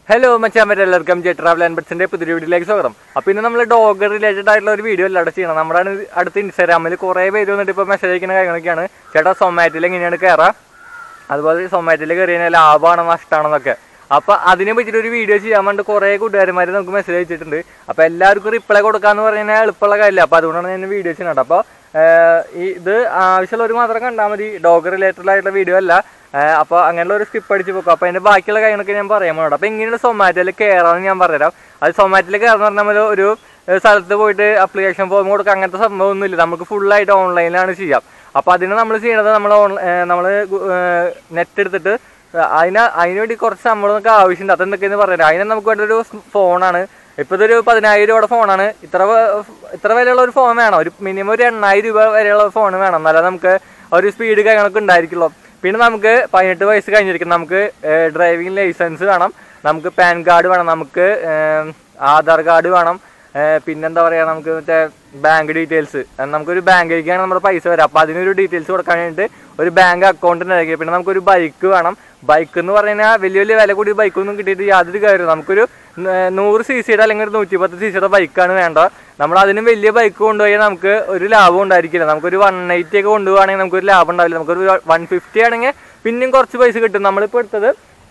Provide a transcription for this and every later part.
hello മച്ചാൻ പറ്റും എല്ലാവർക്കും ജെ ട്രാവൽ ആൻഡ് ബട്സിന്റെ പുതിയ വീഡിയോയിലേക്ക് സ്വാഗതം അപ്പൊ ഇന്ന് നമ്മൾ ഡോഗ് റിലേറ്റഡ് ആയിട്ടുള്ള ഒരു വീഡിയോ അല്ല അവിടെ ചെയ്യണം നമ്മുടെ അടുത്ത് ഇൻസ്റ്റാഗ്രാമിൽ കുറേ പേര് വന്നിട്ട് ഇപ്പോൾ മെസ്സേജ് അയക്കുന്ന കാര്യങ്ങളൊക്കെയാണ് ചേട്ടാ സൊമാറ്റോയിൽ എങ്ങനെയാണ് കയറുക അതുപോലെ സൊമാറ്റോയിൽ കയറി കഴിഞ്ഞാൽ ലാഭമാണോ നഷ്ടമാണെന്നൊക്കെ അപ്പൊ അതിനെ പറ്റിയിട്ട് ഒരു വീഡിയോ ചെയ്യാൻ വേണ്ടി കുറേ കൂട്ടുകാരന്മാർ നമുക്ക് മെസ്സേജ് അയച്ചിട്ടുണ്ട് അപ്പൊ എല്ലാവർക്കും റിപ്ലൈ കൊടുക്കാന്ന് പറഞ്ഞാൽ എളുപ്പമുള്ള കാര്യമില്ല അപ്പൊ അതുകൊണ്ടാണ് ഞാൻ വീഡിയോ ചെയ്യുന്നത് അപ്പോൾ ഇത് ആവശ്യമുള്ളവർ മാത്രം കണ്ടാൽ മതി ഡോഗ് റിലേറ്റഡ് ആയിട്ടുള്ള വീഡിയോ അല്ല ഏഹ് അപ്പൊ അങ്ങനെയുള്ള ഒരു സ്കിപ്പ് അടിച്ച് പോക്കും അപ്പൊ അതിന്റെ ബാക്കിയുള്ള കാര്യങ്ങളൊക്കെ ഞാൻ പറയാൻ പോകണം അപ്പൊ എങ്ങനെയാണ് സൊമാറ്റോയിൽ കയറാന്ന് ഞാൻ പറഞ്ഞുതരാം അത് സൊമാറ്റോയിൽ കയറുന്ന പറഞ്ഞാൽ നമ്മൾ ഒരു ഏഹ് സ്ഥലത്ത് പോയിട്ട് അപ്ലിക്കേഷൻ ഫോം കൊടുക്കുക അങ്ങനത്തെ സംഭവമൊന്നുമില്ല നമുക്ക് ഫുള്ളായിട്ട് ഓൺലൈനിലാണ് ചെയ്യാം അപ്പൊ അതിന് നമ്മൾ ചെയ്യണത് നമ്മൾ ഓൺ നമ്മൾ നെറ്റ് എടുത്തിട്ട് അതിന് അതിന് വേണ്ടി കുറച്ച് നമ്മളൊക്കെ ആവശ്യമുണ്ട് അതെന്തൊക്കെയെന്ന് പറഞ്ഞുതരാം അതിന് നമുക്ക് വേണ്ട ഒരു ഫോണാണ് ഇപ്പൊ ഇതൊരു പതിനായിരം രൂപയുടെ ഫോണാണ് ഇത്ര വ- ഇത്ര വിലയുള്ള ഒരു ഫോൺ വേണം ഒരു മിനിമം ഒരു എണ്ണായിരം രൂപ വരെയുള്ള ഫോൺ വേണം എന്നാലേ നമുക്ക് ഒരു സ്പീഡ് കാര്യങ്ങളൊക്കെ ഉണ്ടായിരിക്കുള്ളൂ പിന്നെ നമുക്ക് പതിനെട്ട് വയസ്സ് കഴിഞ്ഞിരിക്കും നമുക്ക് ഡ്രൈവിംഗ് ലൈസൻസ് വേണം നമുക്ക് പാൻ കാർഡ് വേണം നമുക്ക് ഏഹ്, ആധാർ കാർഡ് വേണം ഏഹ്, പിന്നെന്താ പറയുക നമുക്ക് മറ്റേ ബാങ്ക് ഡീറ്റെയിൽസ് നമുക്കൊരു ബാങ്കിലേക്കാണ് നമ്മുടെ പൈസ വരിക അപ്പോൾ അതിനൊരു ഡീറ്റെയിൽസ് കൊടുക്കാൻ വേണ്ടിയിട്ട് ഒരു ബാങ്ക് അക്കൗണ്ട് ഉണ്ടായിരിക്കും പിന്നെ നമുക്കൊരു ബൈക്ക് വേണം ബൈക്ക് എന്ന് പറഞ്ഞു കഴിഞ്ഞാൽ വലിയ വലിയ വില കൂടിയ ബൈക്കൊന്നും കിട്ടിയിട്ട് യാതൊരു കാര്യമില്ല നമുക്കൊരു ന- നൂറ് സി സിയുടെ അല്ലെങ്കിൽ ഒരു നൂറ്റി പത്ത് സി സിയുടെ ബൈക്കാണ് വേണ്ടത് നമ്മൾ അതിനും വലിയ ബൈക്ക് കൊണ്ടുപോയാൽ നമുക്ക് ഒരു ലാഭം ഉണ്ടായിരിക്കില്ല നമുക്കൊരു വൺ എയ്റ്റി ഒക്കെ കൊണ്ടുപോകുകയാണെങ്കിൽ നമുക്കൊരു ലാഭം ഉണ്ടാവില്ല നമുക്കൊരു വൺ ഫിഫ്റ്റി ആണെങ്കിൽ പിന്നെയും കുറച്ച് പൈസ കിട്ടും നമ്മളിപ്പോൾ എടുത്തത്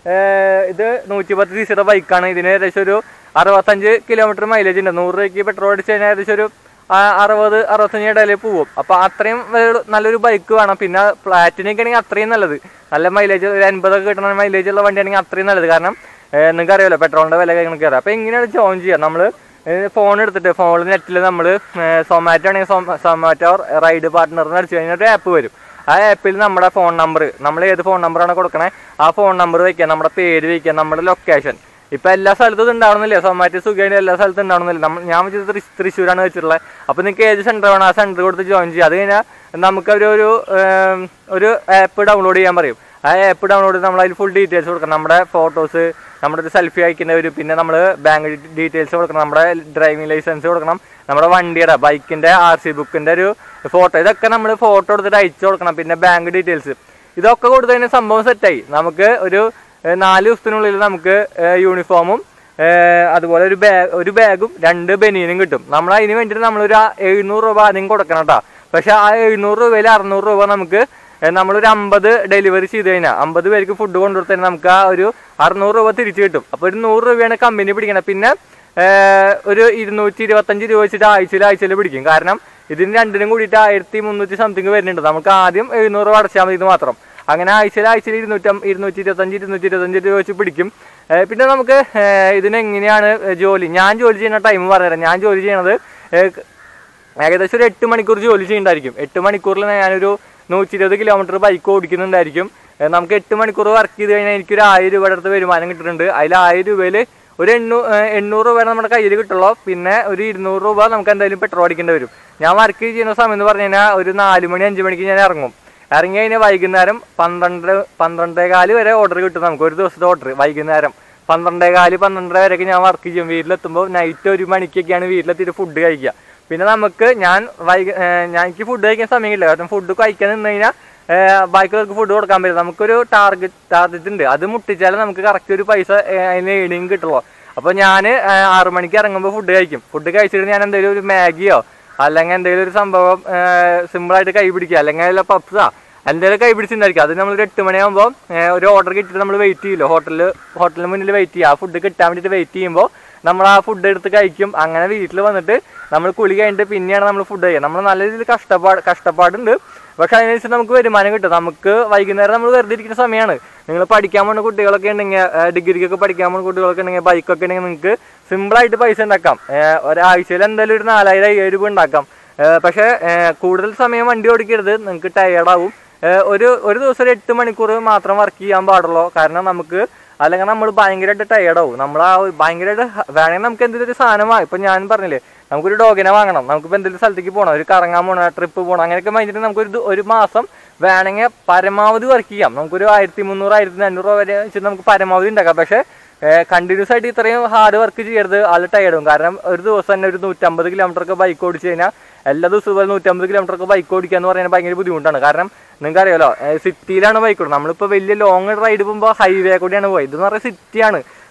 ഏഹ് ഇത് നൂറ്റി പത്ത് സി സിയുടെ ബൈക്കാണ് ഇതിന് ഏകദേശം ഒരു അറുപത്തഞ്ച് കിലോമീറ്റർ മൈലേജ് ഉണ്ട് നൂറ് രൂപയ്ക്ക് പെട്രോൾ അടിച്ച് കഴിഞ്ഞാൽ ഏകദേശം ഒരു ആ, അറുപത് അറുപത്തഞ്ച് ഇടയിൽ പോവും അപ്പോൾ അത്രയും ഒരു- നല്ലൊരു ബൈക്ക് വേണം പിന്നെ പ്ലാറ്റിനൊക്കെ ആണെങ്കിൽ അത്രയും നല്ലത് നല്ല മൈലേജ് ഒരു അൻപതൊക്കെ കിട്ടുന്ന മൈലേജ് ഉള്ള വണ്ടിയാണെങ്കിൽ അത്രയും നല്ലത് കാരണം നിങ്ങൾക്ക് അറിയാലോ പെട്രോളിൻ്റെ വില കാര്യങ്ങളൊക്കെ അറിയാം അപ്പോൾ എങ്ങനെയാണ് ജോയിൻ ചെയ്യുക നമ്മൾ ഫോൺ എടുത്തിട്ട് ഫോണിൽ നെറ്റിൽ നമ്മൾ സൊമാറ്റോ ആണെങ്കിൽ സൊമാറ്റോ റൈഡ് പാർട്ട്ണർ എന്ന് അടിച്ചു കഴിഞ്ഞാൽ ഒരു ആപ്പ് വരും ആ ആപ്പിൽ നമ്മുടെ ഫോൺ നമ്പർ നമ്മൾ ഏത് ഫോൺ നമ്പറാണ് കൊടുക്കണേ ആ ഫോൺ നമ്പർ വയ്ക്കുക നമ്മുടെ പേര് വയ്ക്കുക നമ്മുടെ ലൊക്കേഷൻ ഇപ്പൊ എല്ലാ സ്ഥലത്തും ഇത് ഉണ്ടാവണമെന്നില്ല സൊമാറ്റോ സുഖമായിട്ട് എല്ലാ സ്ഥലത്തും ഉണ്ടാവണമെന്നില്ല നമ്മൾ ഞാൻ വെച്ചത് തൃശ് തൃശ്ശൂരാണ് വെച്ചിട്ടുള്ളത് അപ്പൊ നിങ്ങൾക്ക് ഏത് സെന്റർ വേണം ആ സെന്റർ കൊടുത്ത് ജോയിൻ ചെയ്യുക അത് കഴിഞ്ഞാൽ നമുക്ക് ഒരു ഒരു ഏം, ഒരു ആപ്പ് ഡൗൺലോഡ് ചെയ്യാൻ പറയും ആ ആപ്പ് ഡൗൺലോഡ് ചെയ്ത് നമ്മൾ അതിൽ ഫുൾ ഡീറ്റെയിൽസ് കൊടുക്കണം നമ്മുടെ ഫോട്ടോസ് നമ്മുടെ ഒരു സെൽഫി അയക്കുന്നവർ പിന്നെ നമ്മൾ ബാങ്ക് ഡീറ്റെയിൽസ് കൊടുക്കണം നമ്മുടെ ഡ്രൈവിംഗ് ലൈസൻസ് കൊടുക്കണം നമ്മുടെ വണ്ടിയുടെ ബൈക്കിന്റെ ആർ സി ബുക്കിന്റെ ഒരു ഫോട്ടോ ഇതൊക്കെ നമ്മൾ ഫോട്ടോ എടുത്തിട്ട് അയച്ചു കൊടുക്കണം പിന്നെ ബാങ്ക് ഡീറ്റെയിൽസ് ഇതൊക്കെ കൊടുത്തു കഴിഞ്ഞാൽ സംഭവം സെറ്റായി നമുക്ക് ഒരു ഏഹ്, നാല് ദിവസത്തിനുള്ളിൽ നമുക്ക് ഏഹ്, യൂണിഫോമും ഏഹ്, അതുപോലെ ഒരു ബാഗ് ഒരു ബാഗും രണ്ട് ബനിയനും കിട്ടും നമ്മൾ അതിന് വേണ്ടിയിട്ട് നമ്മളൊരു ആ എഴുന്നൂറ് രൂപ ആദ്യം കൊടുക്കണം കേട്ടോ പക്ഷെ ആ എഴുന്നൂറ് രൂപയിൽ അറുന്നൂറ് രൂപ നമുക്ക് ഏഹ്, നമ്മളൊരു അമ്പത് ഡെലിവറി ചെയ്ത് കഴിഞ്ഞാൽ അമ്പത് പേർക്ക് ഫുഡ് കൊണ്ടുകൊടുത്തു കഴിഞ്ഞാൽ നമുക്ക് ആ ഒരു അറുന്നൂറ് രൂപ തിരിച്ചു കിട്ടും അപ്പോൾ ഒരു നൂറ് രൂപയാണ് കമ്പനി പിടിക്കണം പിന്നെ ഏഹ്, ഒരു ഇരുന്നൂറ്റി ഇരുപത്തഞ്ച് രൂപ വെച്ചിട്ട് ആഴ്ചയിൽ ആഴ്ചയിൽ പിടിക്കും കാരണം ഇതിന് രണ്ടിനും കൂടിയിട്ട് ആയിരത്തി മുന്നൂറ്റി സംതിങ് വരുന്നുണ്ട് നമുക്ക് ആദ്യം എഴുന്നൂറ് രൂപ അടച്ചാൽ മതി ഇത് മാത്രം അങ്ങനെ ആഴ്ചയിൽ ആഴ്ചയിൽ ഇരുന്നൂറ്റി ഇരുന്നൂറ്റി ഇരുപത്തഞ്ച് ഇരുന്നൂറ്റി ഇരുപത്തഞ്ച് രൂപ വെച്ച് പിടിക്കും ഏഹ് പിന്നെ നമുക്ക് ഏഹ് ഇതിന് എങ്ങനെയാണ് ജോലി ഞാൻ ജോലി ചെയ്യുന്ന ടൈം പറഞ്ഞുതരാം ഞാൻ ജോലി ചെയ്യണത് ഏഹ് ഏകദേശം ഒരു എട്ട് മണിക്കൂർ ജോലി ചെയ്യുന്നുണ്ടായിരിക്കും എട്ട് മണിക്കൂറിൽ ഞാനൊരു നൂറ്റി ഇരുപത് കിലോമീറ്റർ ബൈക്ക് ഓടിക്കുന്നുണ്ടായിരിക്കും ഏഹ് നമുക്ക് എട്ട് മണിക്കൂർ വർക്ക് ചെയ്ത് കഴിഞ്ഞാൽ എനിക്കൊരു ആയിരം രൂപയുടെ അടുത്ത് വരുമാനം കിട്ടുന്നുണ്ട് അതിൽ ആയിരം രൂപയിൽ ഒരു എണ്ണൂ ഏഹ് എണ്ണൂറ് രൂപ നമ്മുടെ കയ്യിൽ കിട്ടുള്ളൂ പിന്നെ ഒരു ഇരുന്നൂറ് രൂപ നമുക്ക് എന്തായാലും പെട്രോൾ അടിക്കേണ്ടി വരും ഞാൻ വർക്ക് ചെയ്യുന്ന സമയം എന്ന് പറഞ്ഞു കഴിഞ്ഞാൽ ഒരു നാല് മണി അഞ്ച് മണിക്ക് ഞാൻ ഇറങ്ങും ഇറങ്ങി കഴിഞ്ഞാൽ വൈകുന്നേരം പന്ത്രണ്ട് പന്ത്രണ്ടേ കാല് വരെ ഓർഡർ കിട്ടും നമുക്ക് ഒരു ദിവസത്തെ ഓർഡർ വൈകുന്നേരം പന്ത്രണ്ടേ കാല് പന്ത്രണ്ടര വരെയൊക്കെ ഞാൻ വർക്ക് ചെയ്യും വീട്ടിലെത്തുമ്പോൾ നൈറ്റ് ഒരു മണിക്കൊക്കെയാണ് വീട്ടിലെത്തിയിട്ട് ഫുഡ് കഴിക്കുക പിന്നെ നമുക്ക് ഞാൻ വൈകി ഏഹ് ഞാൻ എനിക്ക് ഫുഡ് കഴിക്കാൻ സമയമില്ല കാരണം ഫുഡ് കഴിക്കാൻ നിന്ന് കഴിഞ്ഞാൽ ബാക്കിയുള്ളവർക്ക് ഫുഡ് കൊടുക്കാൻ പറ്റില്ല നമുക്കൊരു ടാർഗറ്റ് ടാർഗറ്റ് ഉണ്ട് അത് മുട്ടിച്ചാലേ നമുക്ക് കറക്റ്റ് ഒരു പൈസ ഏഹ് അതിന് ഏണിങ് കിട്ടുള്ളൂ അപ്പോൾ ഞാൻ ആറു മണിക്ക് ഇറങ്ങുമ്പോൾ ഫുഡ് കഴിക്കും ഫുഡ് കഴിച്ചിട്ട് ഞാൻ എന്തെങ്കിലും ഒരു മാഗിയോ അല്ലെങ്കിൽ എന്തെങ്കിലും ഒരു സംഭവം സിമ്പിളായിട്ട് കൈ പിടിക്കുക അല്ലെങ്കിൽ അതിലെ പപ്സാ എന്തെങ്കിലും കൈ പിടിച്ചിട്ടുണ്ടായിരിക്കും അത് നമ്മൾ ഒരു എട്ട് മണിയാകുമ്പോൾ ഒരു ഓർഡർ കിട്ടിയിട്ട് നമ്മൾ വെയിറ്റ് ചെയ്യില്ലോ ഹോട്ടലിൽ ഹോട്ടലിന് മുന്നിൽ വെയിറ്റ് ചെയ്യുക ആ ഫുഡ് കിട്ടാൻ വേണ്ടിയിട്ട് വെയിറ്റ് ചെയ്യുമ്പോൾ നമ്മൾ ആ ഫുഡ് എടുത്ത് കഴിക്കും അങ്ങനെ വീട്ടിൽ വന്നിട്ട് നമ്മൾ കുളി കഴിഞ്ഞിട്ട് പിന്നെയാണ് നമ്മൾ ഫുഡ് കഴിക്കുക നമ്മൾ നല്ല രീതിയിൽ കഷ്ടപ്പാട് കഷ്ടപ്പാടുണ്ട് പക്ഷെ അതിനനുസരിച്ച് നമുക്ക് വരുമാനം കിട്ടും നമുക്ക് വൈകുന്നേരം നമ്മൾ വെറുതെ ഇരിക്കുന്ന സമയമാണ് നിങ്ങൾ പഠിക്കാൻ പോകുന്ന കുട്ടികളൊക്കെ ഉണ്ടെങ്കിൽ ഡിഗ്രിക്കൊക്കെ പഠിക്കാൻ പോകുന്ന കുട്ടികളൊക്കെ ഉണ്ടെങ്കിൽ ബൈക്കൊക്കെ ഉണ്ടെങ്കിൽ നിങ്ങൾക്ക് സിമ്പിളായിട്ട് പൈസ ഉണ്ടാക്കാം ഏഹ് ഒരാഴ്ചയിൽ എന്തായാലും ഒരു നാലായിരം അയ്യായിരം രൂപ ഉണ്ടാക്കാം ഏഹ് പക്ഷേ ഏഹ് കൂടുതൽ സമയം വണ്ടി ഓടിക്കരുത് നിങ്ങൾക്ക് ടയേർഡാവും ഏഹ് ഒരു ഒരു ദിവസം ഒരു എട്ട് മണിക്കൂർ മാത്രം വർക്ക് ചെയ്യാൻ പാടുള്ളൂ കാരണം നമുക്ക് അല്ലെങ്കിൽ നമ്മൾ ഭയങ്കരമായിട്ട് ടയേർഡാവും നമ്മൾ ആ ഒരു ഭയങ്കരമായിട്ട് വേണമെങ്കിൽ നമുക്ക് എന്തെങ്കിലും ഒരു സാധനം വാങ്ങാം ഇപ്പം ഞാൻ പറഞ്ഞില്ലേ നമുക്കൊരു ഡോഗിനെ വാങ്ങണം നമുക്കിപ്പോൾ എന്തെങ്കിലും സ്ഥലത്തേക്ക് പോകണം ഒരു കറങ്ങാൻ പോകണം ട്രിപ്പ് പോകണം അങ്ങനെയൊക്കെ കഴിഞ്ഞിട്ട് നമുക്കൊരു ദു- ഒരു മാസം വേണമെങ്കിൽ പരമാവധി വർക്ക് ചെയ്യാം നമുക്കൊരു ആയിരത്തി മുന്നൂറ് ആയിരത്തി അഞ്ഞൂറ് രൂപ വരെ വെച്ചിട്ട് നമുക്ക് പരമാവധി ഉണ്ടാക്കാം പക്ഷേ കണ്ടിന്യൂസ് ആയിട്ട് ഇത്രയും ഹാർഡ് വർക്ക് ചെയ്യരുത് ആൾ ടയർഡും കാരണം ഒരു ദിവസം തന്നെ ഒരു നൂറ്റമ്പത് കിലോമീറ്റർ ഒക്കെ ബൈക്ക് ഓടിച്ച് കഴിഞ്ഞാൽ എല്ലാ ദിവസവും പോലെ നൂറ്റമ്പത് കിലോമീറ്റർ ഒക്കെ ബൈക്ക് ഓടിക്കുക എന്ന് പറയുന്നത് ഭയങ്കര ബുദ്ധിമുട്ടാണ് കാരണം നിങ്ങൾക്ക് അറിയാലോ സിറ്റിയിലാണ് ബൈക്ക് ഓടുന്നത് നമ്മളിപ്പോൾ വലിയ ലോങ് റൈഡ് പോകുമ്പോൾ ഹൈവേ കൂടിയാണ് പോയത് ഇതെന്ന് പറയുന്നത് സിറ്റിയാണ്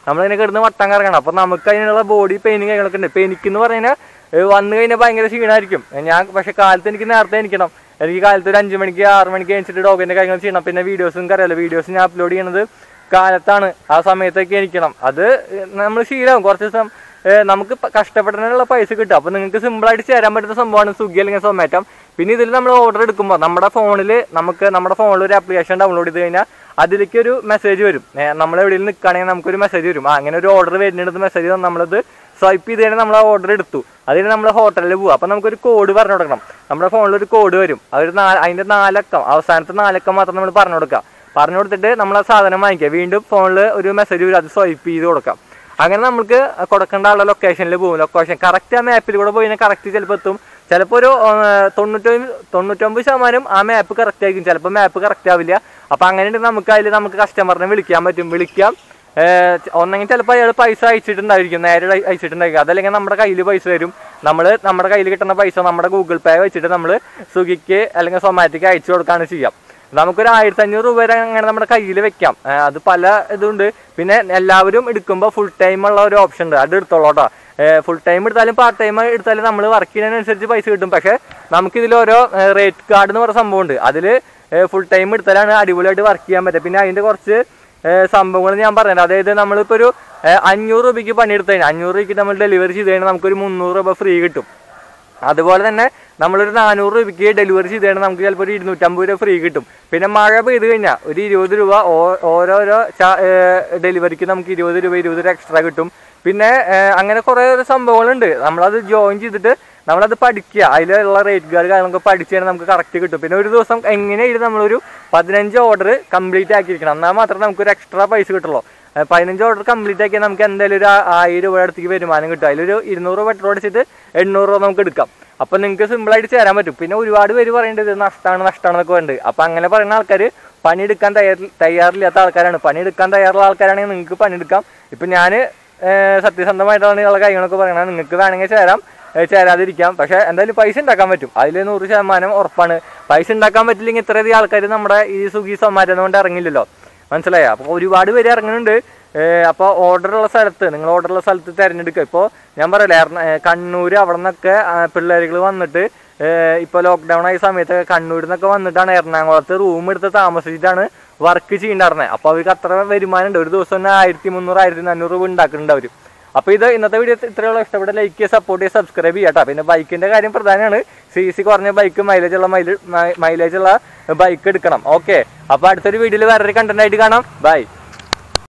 നമ്മളിങ്ങനെ കിടന്ന് വട്ടം കറങ്ങണം അപ്പോൾ നമുക്ക് അതിനുള്ള ബോഡി പെയിനും കാര്യങ്ങളൊക്കെ ഉണ്ട് ഇപ്പോൾ എനിക്കെന്ന് പറഞ്ഞാൽ വന്നു കഴിഞ്ഞാൽ ഭയങ്കര ക്ഷീണമായിരിക്കും ഞാൻ പക്ഷേ കാലത്ത് എനിക്ക് നേരത്തെ എനിക്കണം എനിക്ക് കാലത്ത് ഒരു അഞ്ച് മണിക്ക് ആറ് മണിക്ക് എണിച്ചിട്ട് ഡോഗിൻ്റെ കാര്യങ്ങൾ ചെയ്യണം പിന്നെ വീഡിയോസ് നിങ്ങൾക്ക് അറിയാലോ വീഡിയോസ് ഞാൻ അപ്ലോഡ് ചെയ്യണത് കാലത്താണ് ആ സമയത്തൊക്കെ എനിക്കണം അത് നമ്മൾ ശീലമാവും കുറച്ച് ദിവസം ഏഹ് നമുക്ക് പ- കഷ്ടപ്പെടുന്നതിനുള്ള പൈസ കിട്ടും അപ്പോൾ നിങ്ങൾക്ക് സിമ്പിളായിട്ട് ചേരാൻ പറ്റുന്ന സംഭവമാണ് സ്വിഗ്ഗി അല്ലെങ്കിൽ സൊമാറ്റോ പിന്നെ ഇതിൽ നമ്മൾ ഓർഡർ എടുക്കുമ്പോൾ നമ്മുടെ ഫോണിൽ നമുക്ക് നമ്മുടെ ഫോണിൽ ഒരു ആപ്ലിക്കേഷൻ ഡൗൺലോഡ് ചെയ്ത് കഴിഞ്ഞാൽ അതിലേക്ക് ഒരു മെസ്സേജ് വരും നമ്മൾ എവിടെയും നിൽക്കുകയാണെങ്കിൽ നമുക്കൊരു മെസ്സേജ് വരും ആ, അങ്ങനെ ഒരു ഓർഡർ വരുന്നിടത്ത് മെസ്സേജ് നമ്മളത് സ്വൈപ്പ് ചെയ്ത് കഴിഞ്ഞാൽ നമ്മൾ ആ ഓർഡർ എടുത്തു അതിന് നമ്മൾ ഹോട്ടലിൽ പോകും അപ്പോൾ നമുക്കൊരു കോഡ് പറഞ്ഞു കൊടുക്കണം നമ്മുടെ ഫോണിൽ ഒരു കോഡ് വരും അതൊരു നാല് അതിൻ്റെ നാലക്കം അവസാനത്തെ നാലക്കം മാത്രം നമ്മൾ പറഞ്ഞു കൊടുക്കുക പറഞ്ഞു കൊടുത്തിട്ട് നമ്മൾ ആ സാധനം വാങ്ങിക്കുക വീണ്ടും ഫോണിൽ ഒരു മെസ്സേജ് വരും അത് സ്വൈപ്പ് ചെയ്ത് കൊടുക്കാം അങ്ങനെ നമുക്ക് കൊടുക്കേണ്ട ആളുടെ ലൊക്കേഷനിൽ പോകും ലൊക്കേഷൻ കറക്റ്റ് ആ മാപ്പിൽ കൂടെ പോയി കറക്റ്റ് ചിലപ്പോൾ എത്തും ചിലപ്പോൾ ഒരു ആ, തൊണ്ണൂറ്റൊമ്പത് തൊണ്ണൂറ്റൊമ്പത് ശതമാനം ആ മാപ്പ് കറക്റ്റ് ആയിരിക്കും ചിലപ്പോൾ മാപ്പ് കറക്റ്റ് ആവില്ല അപ്പോൾ അങ്ങനെ ഉണ്ടെങ്കിൽ നമുക്ക് അതിൽ നമുക്ക് കസ്റ്റമറിനെ വിളിക്കാൻ പറ്റും വിളിക്കാം ഏഹ് ഒന്നെങ്കിൽ ചിലപ്പോൾ അയാൾ പൈസ അയച്ചിട്ടുണ്ടായിരിക്കും നേരെ അയ- അയച്ചിട്ടുണ്ടായിരിക്കും അതല്ലെങ്കിൽ നമ്മുടെ കയ്യിൽ പൈസ വരും നമ്മൾ നമ്മുടെ കയ്യിൽ കിട്ടുന്ന പൈസ നമ്മുടെ ഗൂഗിൾ പേ വെച്ചിട്ട് നമ്മൾ സ്വിഗ്ഗിക്ക് അല്ലെങ്കിൽ സൊമാറ്റോക്ക് അയച്ചു കൊടുക്കുകയാണ് ചെയ്യാം നമുക്കൊരു ആയിരത്തി അഞ്ഞൂറ് രൂപ വരെ അങ്ങനെ നമ്മുടെ കയ്യിൽ വെക്കാം ഏഹ് അത് പല ഇതുണ്ട് പിന്നെ എല്ലാവരും എടുക്കുമ്പോൾ ഫുൾ ടൈം ഉള്ള ഒരു ഓപ്ഷൻ ഉണ്ട് അത് എടുത്തോളൂ കേട്ടോ ഫുൾ ടൈം എടുത്താലും പാർട്ട് ടൈം എടുത്താലും നമ്മൾ വർക്ക് ചെയ്യുന്നതിനനുസരിച്ച് പൈസ കിട്ടും പക്ഷേ നമുക്കിതിൽ ഓരോ റേറ്റ് കാർഡ് എന്ന് പറയുന്ന സംഭവമുണ്ട് അതിൽ ഫുൾ ടൈം എടുത്താലാണ് അടിപൊളിയായിട്ട് വർക്ക് ചെയ്യാൻ പറ്റുക പിന്നെ അതിൻ്റെ കുറച്ച് സംഭവങ്ങൾ ഞാൻ പറഞ്ഞത് അതായത് നമ്മളിപ്പോൾ ഒരു ഏഹ് അഞ്ഞൂറ് രൂപയ്ക്ക് പണിയെടുത്ത് കഴിഞ്ഞാൽ അഞ്ഞൂറ് രൂപയ്ക്ക് നമ്മൾ ഡെലിവറി ചെയ്ത് കഴിഞ്ഞാൽ നമുക്കൊരു മുന്നൂറ് രൂപ ഫ്രീ കിട്ടും അതുപോലെ തന്നെ നമ്മളൊരു നാനൂറ് രൂപയ്ക്ക് ഡെലിവറി ചെയ്ത് കഴിഞ്ഞാൽ നമുക്ക് ചിലപ്പോൾ ഒരു ഇരുന്നൂറ്റമ്പത് രൂപ ഫ്രീ കിട്ടും പിന്നെ മഴ പെയ്ത് കഴിഞ്ഞാൽ ഒരു ഇരുപത് രൂപ ഓ- ഓരോരോ ചാ- ഏഹ് ഡെലിവറിക്ക് നമുക്ക് ഇരുപത് രൂപ ഇരുപത് രൂപ എക്സ്ട്രാ കിട്ടും പിന്നെ ഏഹ് അങ്ങനെ കുറേ സംഭവങ്ങളുണ്ട് നമ്മളത് ജോയിൻ ചെയ്തിട്ട് നമ്മളത് പഠിക്കുക അതിലുള്ള റേറ്റ് കാർഡ് കാര്യങ്ങളൊക്കെ പഠിച്ച് കഴിഞ്ഞാൽ നമുക്ക് കറക്റ്റ് കിട്ടും പിന്നെ ഒരു ദിവസം എങ്ങനെയായിരുന്നു നമ്മളൊരു പതിനഞ്ച് ഓർഡർ കംപ്ലീറ്റ് ആക്കിയിരിക്കണം എന്നാൽ മാത്രമേ നമുക്കൊരു എക്സ്ട്രാ പൈസ കിട്ടുള്ളൂ ഏഹ് പതിനഞ്ച് ഓർഡർ കംപ്ലീറ്റ് ആക്കിയാൽ നമുക്ക് എന്തായാലും ഒരു ആ- ആയിരം രൂപ അടുത്തേക്ക് വരുമാനം കിട്ടും അതിലൊരു ഇരുന്നൂറ് രൂപ പെട്രോൾ അടിച്ചിട്ട് എണ്ണൂറ് രൂപ നമുക്ക് എടുക്കാം അപ്പം നിങ്ങൾക്ക് സിമ്പിളായിട്ട് ചേരാൻ പറ്റും പിന്നെ ഒരുപാട് പേര് പറയേണ്ടത് ഇത് നഷ്ടമാണ് നഷ്ടമാണെന്നൊക്കെ ഉണ്ട് അപ്പം അങ്ങനെ പറയുന്ന ആൾക്കാർ പണിയെടുക്കാൻ തയ്യാർ തയ്യാറില്ലാത്ത ആൾക്കാരാണ് പണിയെടുക്കാൻ തയ്യാറുള്ള ആൾക്കാരാണെങ്കിൽ നിങ്ങൾക്ക് പണിയെടുക്കാം ഇപ്പം ഞാൻ സത്യസന്ധമായിട്ടാണ് ഉള്ള കാര്യങ്ങളൊക്കെ പറയണത് നിങ്ങൾക്ക് വേണമെങ്കിൽ ചേരാം ഏഹ് ചേരാതിരിക്കാം പക്ഷേ എന്തായാലും പൈസ ഉണ്ടാക്കാൻ പറ്റും അതിൽ നൂറ് ശതമാനം ഉറപ്പാണ് പൈസ ഉണ്ടാക്കാൻ പറ്റില്ലെങ്കിൽ ഇത്രയധികം ആൾക്കാർ നമ്മുടെ ഈ സുഖി സൊമാറ്റോ കൊണ്ട് ഇറങ്ങില്ലല്ലോ മനസ്സിലായോ അപ്പോൾ ഒരുപാട് പേര് ഇറങ്ങുന്നുണ്ട് അപ്പോൾ ഓർഡറുള്ള സ്ഥലത്ത് നിങ്ങൾ ഓർഡറുള്ള സ്ഥലത്ത് തിരഞ്ഞെടുക്കുക ഇപ്പോൾ ഞാൻ പറയില്ല എറണ- ഏ, കണ്ണൂർ അവിടെ നിന്നൊക്കെ പിള്ളേരുകൾ വന്നിട്ട് ഇപ്പോൾ ലോക്ക്ഡൗൺ ആയ സമയത്തൊക്കെ കണ്ണൂരിൽ നിന്നൊക്കെ വന്നിട്ടാണ് എറണാകുളത്ത് റൂം എടുത്ത് താമസിച്ചിട്ടാണ് വർക്ക് ചെയ്യണ്ടായിരുന്നത് അപ്പോൾ അവർക്ക് അത്ര വരുമാനം ഉണ്ട് ഒരു ദിവസം തന്നെ ആയിരത്തി മുന്നൂറ് ആയിരത്തി നാനൂറ് രൂപ ഉണ്ടാക്കുന്നുണ്ട് അവർ അപ്പോൾ ഇത് ഇന്നത്തെ വീഡിയോ ഇത്രയുള്ള ഇഷ്ടപ്പെട്ട ലൈക്ക് ചെയ്യുക സപ്പോർട്ട് ചെയ്യുക സബ്സ്ക്രൈബ് ചെയ്യാം കേട്ടോ പിന്നെ ബൈക്കിൻ്റെ കാര്യം പ്രധാനമാണ് സി സി കുറഞ്ഞ ബൈക്ക് മൈലേജ് ഉള്ള മൈലേജ് ഉള്ള ബൈക്ക് എടുക്കണം ഓക്കെ അപ്പോൾ അടുത്തൊരു വീഡിയോയിൽ വേറൊരു കണ്ടന്റ് ആയിട്ട് കാണാം ബൈ